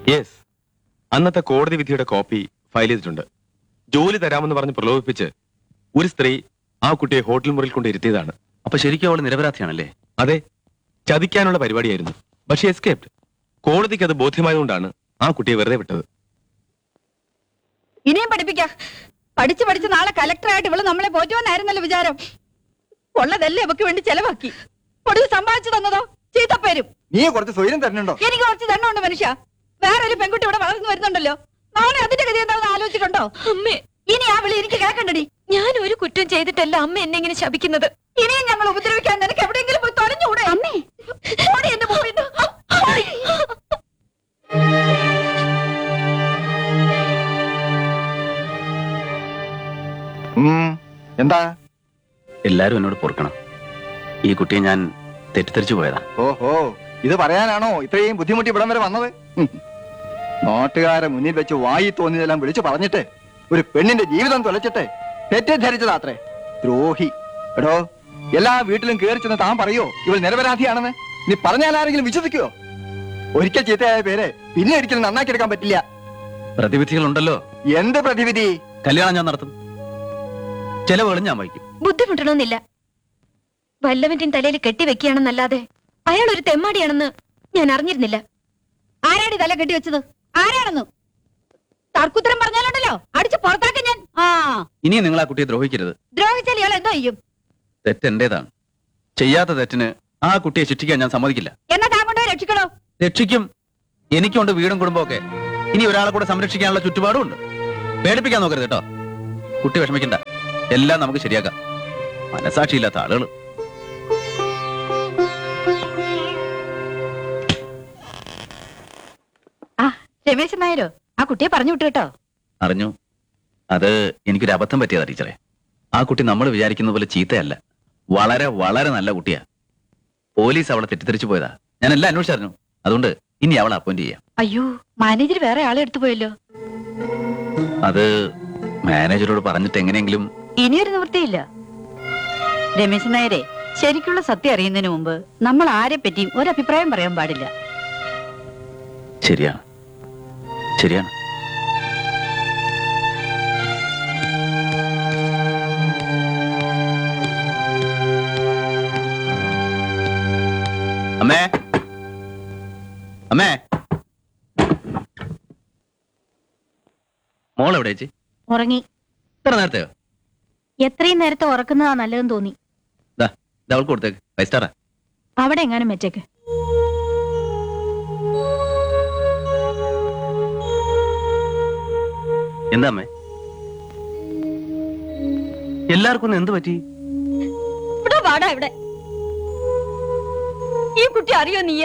Yes അന്നത്തെ കോടതി വിധിയുടെ കോപ്പി ഫയൽ ചെയ്തിട്ടുണ്ട് ജോലി തരാമെന്ന് പറഞ്ഞ് പ്രലോഭിപ്പിച്ച് ഒരു സ്ത്രീ ആ കുട്ടിയെ ഹോട്ടൽ മുറിയിൽ കൊണ്ട് ഇരുത്തിയതാണ് അപ്പൊ ശരിക്കും അവള് നിരപരാധിയാണല്ലേ അതെ ചതിക്കാനുള്ള പരിപാടിയായിരുന്നു പക്ഷേ എസ്കേപ്ഡ് കോടതിക്ക് അത് ബോധ്യമായതുകൊണ്ടാണ് ആ കുട്ടിയെ വെറുതെ വിട്ടത് ഇനിയും പഠിപ്പിക്കാം പഠിച്ച് പഠിച്ച് നാളെ കലക്ടറായിട്ട് ഇവള് നമ്മളെ പോറ്റുമെന്നായിരുന്നല്ലോ വിചാരം ഉള്ളതല്ലേ അവക്ക് വേണ്ടി ചെലവാക്കി ഒടുവ് സമ്പാദിച്ചു തന്നതോ ചീത്തപ്പേരും നീ കുറച്ച് സ്വയം തരണുണ്ടോ എനിക്ക് കുറച്ച് തണ്ണുണ്ട് മനുഷ്യ വേറൊരു പെൺകുട്ടി ഇവിടെ വളർന്നു വരുന്നുണ്ടല്ലോ നാളെ അതിന്റെ ഗതി എന്താണെന്ന് ആലോചിച്ചിട്ടുണ്ടോ അമ്മേ ഇനി ആ വിളി എനിക്ക് കേൾക്കണ്ടടി ഞാൻ ഒരു കുറ്റം ചെയ്തിട്ടല്ല അമ്മ എന്നെ ഇങ്ങനെ ശപിക്കുന്നത് ഇനിയും ഞങ്ങൾ ഉപദ്രവിക്കാൻ നിനക്ക് എവിടെയെങ്കിലും പോയി തൊലഞ്ഞുകൂടെ അമ്മേ ഓടി എന്റെ മുമ്പിൽ നിന്ന്. ഓടി. ഉം, എന്താ എല്ലാരും എന്നോട് പൊറുക്കണം ഈ കുട്ടിയെ ഞാൻ തെറ്റിദ്ധരിച്ചു പോയതാ ഓഹോ ഇത് പറയാനാണോ ഇത്രയും ബുദ്ധിമുട്ടി ഇവിടം വരെ വന്നത് ഉം. നാട്ടുകാരെ മുന്നിൽ വെച്ച് വായി തോന്നിയതെല്ലാം വിളിച്ചു പറഞ്ഞിട്ട് ഒരു പെണ്ണിന്റെ ജീവിതം തുലച്ചിട്ട് തെറ്റിദ്ധരിച്ചതാത്രേ ദ്രോഹി എടോ എല്ലാ വീട്ടിലും കയറി ചെന്ന് താൻ പറയോ ഇവൾ നിരപരാധിയാണെന്ന് നീ പറഞ്ഞാൽ ആരെങ്കിലും വിശ്വസിക്കുവോ ഒരിക്കൽ ചീത്തയായ പേര് പിന്നെ ഒരിക്കലും നന്നാക്കി എടുക്കാൻ പറ്റില്ല പ്രതിവിധികളുണ്ടല്ലോ എന്ത് പ്രതിവിധി കല്യാണം ഞാൻ നടത്തും ചെലവുകളും ഞാൻ വഹിക്കും ബുദ്ധിമുട്ടണമെന്നില്ല വല്ലവന്റെയും തലയിൽ കെട്ടിവെക്കുകയാണെന്നല്ലാതെ അയാൾ ഒരു തെമ്മാടിയാണെന്ന് ഞാൻ അറിഞ്ഞിരുന്നില്ല ആരാടി തല കെട്ടി വെച്ചത് ആരാണെന്ന് തർക്കുത്തരം പറഞ്ഞാലുണ്ടല്ലോ അടിച്ച് പുറത്താക്കാൻ ഞാൻ ആ ഇനിയും നിങ്ങൾ ആ കുട്ടിയെ ദ്രോഹിക്കരുത് ദ്രോഹിച്ചാൽ ഇയാൾ എന്തോ ചെയ്യും തെറ്റ് എന്റേതാണ് ചെയ്യാത്ത തെറ്റിന് ആ കുട്ടിയെ ശിക്ഷിക്കാൻ ഞാൻ സമ്മതിക്കില്ല എന്നാ താൻ കൊണ്ടുപോയി രക്ഷിക്കണോ രക്ഷിക്കും എനിക്കുണ്ട് വീടും കുടുംബവും ഒക്കെ ഇനി ഒരാളെ കൂടെ സംരക്ഷിക്കാനുള്ള ചുറ്റുപാടും ഉണ്ട് പേടിപ്പിക്കാൻ നോക്കരുത് കേട്ടോ കുട്ടി വിഷമിക്കണ്ട എല്ലാം നമുക്ക് ശരിയാക്കാം മനസാക്ഷിയില്ലാത്ത ആളുകൾ ആ രമേശൻ നായരോ ആ കുട്ടിയെ പറഞ്ഞു വിട്ടു കേട്ടോ അറിഞ്ഞു അത് എനിക്കൊരു അബദ്ധം പറ്റിയതാ ടീച്ചറെ ആ കുട്ടി നമ്മൾ വിചാരിക്കുന്ന പോലെ ചീത്തയല്ല വളരെ വളരെ നല്ല കുട്ടിയാ പോലീസ് അവളെ തെറ്റിദ്ധരിച്ചു പോയതാ ഞാൻ എല്ലാം അന്വേഷിച്ചറിഞ്ഞു അതുകൊണ്ട് ഇനി അവളെ അപ്പോയിന്റ് ചെയ്യാം അയ്യോ മാനേജർ വേറെ ആളെ എടുത്തു പോയല്ലോ അത് മാനേജരോട് പറഞ്ഞിട്ട് എങ്ങനെയെങ്കിലും ഇനിയൊരു നിവൃത്തിയില്ല രമേശൻ നായരെ ശരിക്കുള്ള സത്യം അറിയുന്നതിന് മുമ്പ് നമ്മൾ ആരെ പറ്റിയും ഒരു അഭിപ്രായം പറയാൻ പാടില്ല ശരിയാണ് ശരിയാണ് അമ്മേ അമ്മേ മോൾ എവിടെ ചേച്ചി ഉറങ്ങി ഇത്ര നേരത്തെയോ എത്രയും നേരത്തെ ഉറക്കുന്നതാ നല്ലതെന്ന് തോന്നി ദാ ഇത് അവൾക്ക് കൊടുത്തേക്ക് ഫൈവ് സ്റ്റാറാ അവിടെ എങ്ങാനും വെച്ചേക്ക് എന്താ അമ്മേ എല്ലാവർക്കും ഒന്ന് എന്ത് പറ്റി ഇവിടെ വാടാ ഇവിടെ ഈ കുട്ടി അറിയോ നീ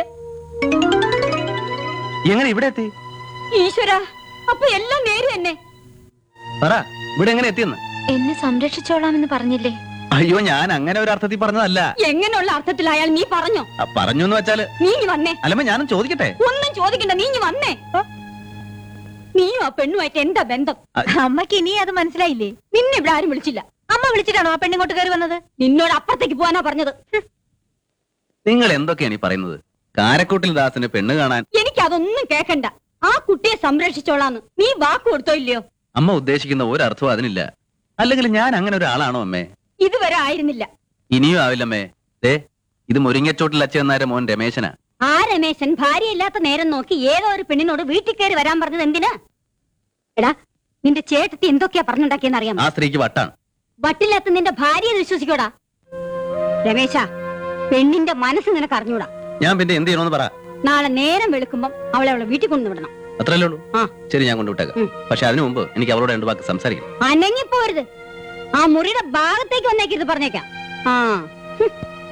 എങ്ങനെ ഇവിടെ എത്തി ഈശ്വര അപ്പൊ എല്ലാം നേര് തന്നെ പറ ഇവിടെ എങ്ങനെ എത്തിയെന്ന് എന്നെ സംരക്ഷിച്ചോളാമെന്ന് പറഞ്ഞില്ലേ അയ്യോ ഞാൻ അങ്ങനെ ഒരു അർത്ഥത്തിൽ പറഞ്ഞതല്ല എങ്ങനെയുള്ള അർത്ഥത്തിൽ അയാൾ നീ പറഞ്ഞോ ആ, പറഞ്ഞു എന്ന് വെച്ചാല് നീ ഇങ്ങ് വന്നേ അല്ലമ്മ ഞാനും ചോദിക്കട്ടെ ഒന്നും ചോദിക്കണ്ട നീ ഇങ്ങ് വന്നേ നീയും ആ പെണ്ണുമായിട്ട് എന്താ ബന്ധം അമ്മക്ക് ഇനി അത് മനസ്സിലായില്ലേ നിന്നെ ഇവിടെ ആരും വിളിച്ചില്ല അമ്മ വിളിച്ചിട്ടാണോ ആ പെണ്ണിങ്ങോട്ട് കയറി വന്നത് നിന്നോട് അപ്പുറത്തേക്ക് പോവാനാ പറഞ്ഞത് ഹും, നിങ്ങൾ എന്തൊക്കെയാണ് ഈ പറയുന്നത് കാരക്കൂട്ടിൽ ദാസിന് പെണ്ണ് കാണാൻ എനിക്കതൊന്നും കേക്കണ്ട ആ കുട്ടിയെ സംരക്ഷിച്ചോളാന്ന് നീ വാക്ക് കൊടുത്തോ ഇല്ലയോ അമ്മ ഉദ്ദേശിക്കുന്ന ഒരർത്ഥവും അതിനില്ല അല്ലെങ്കിൽ ഞാൻ അങ്ങനെ ഒരാളാണോ അമ്മേ ഇതുവരെ ആയിരുന്നില്ല ഇനിയും ആവില്ലമ്മേ ദേ ഇത് മുരിങ്ങച്ചോട്ടിൽ അച്ഛനായ മോൻ രമേശനാ ആ രമേശൻ ഭാര്യയില്ലാത്ത നേരം നോക്കി ഏതോ ഒരു പെണ്ണിനോട് വീട്ടിൽ കയറി വരാൻ പറഞ്ഞത് എന്തിനാ എടാ നിന്റെ ചേട്ടത്തി എന്തൊക്കെയാ പറഞ്ഞുണ്ടാക്കിയെന്ന് അറിയാമോ ആ സ്ത്രീക്ക് വട്ടാണ് വട്ടില്ലാത്ത നിന്റെ ഭാര്യയെ വിശ്വസിക്കോടാ രമേശ പെണ്ണിന്റെ മനസ്സ് നിനക്ക് അറിഞ്ഞൂടാ ഞാൻ പിന്നെ എന്ത് ചെയ്യണമെന്ന് പറ നാളെ നേരം വെളുക്കുമ്പം അവളെ അവളെ വീട്ടിൽ കൊണ്ടുവിടണം അത്രല്ലേ ഉള്ളൂ ആ. ശരി ഞാൻ കൊണ്ടുവിട്ടേക്കാം ഉം. പക്ഷെ അതിനു മുമ്പ് എനിക്ക് അവളോട് രണ്ട് വാക്ക് സംസാരിക്കണം അനങ്ങിപ്പോരുത് ആ മുറിയുടെ ഭാഗത്തേക്ക് വന്നേക്കരുത് പറഞ്ഞേക്കാം ആ ഹും.